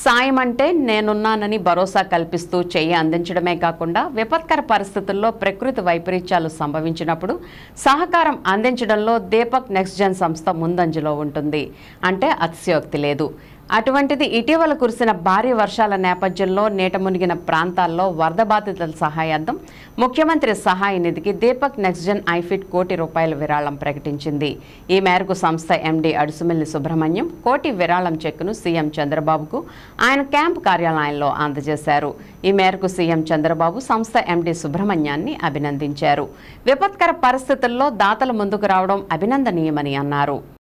సాయం అంటే నేనున్నానని భరోసా కల్పిస్తూ చెయ్యి అందించడమే కాకుండా విపత్కర పరిస్థితుల్లో ప్రకృతి వైపరీత్యాలు సంభవించినప్పుడు సహకారం అందించడంలో దీపక్ నెక్స్ట్ జన్ సంస్థ ముందంజలో ఉంటుంది అంటే అతిశయోక్తి లేదు అటువంటిది ఇటీవల కురిసిన భారీ వర్షాల నేపథ్యంలో నీట మునిగిన ప్రాంతాల్లో వరద బాధితుల సహాయార్థం ముఖ్యమంత్రి సహాయ నిధికి దీపక్ నెక్స్ట్ జన్ ఐఫిట్ కోటి రూపాయల విరాళం ప్రకటించింది ఈ మేరకు సంస్థ ఎండీ అడుసుమిల్లి సుబ్రహ్మణ్యం కోటి విరాళం చెక్కును సీఎం చంద్రబాబుకు ఆయన క్యాంప్ కార్యాలయంలో అందజేశారు ఈ మేరకు సీఎం చంద్రబాబు సంస్థ ఎండీ సుబ్రహ్మణ్యాన్ని అభినందించారు విపత్కర పరిస్థితుల్లో దాతలు ముందుకు రావడం అభినందనీయమని అన్నారు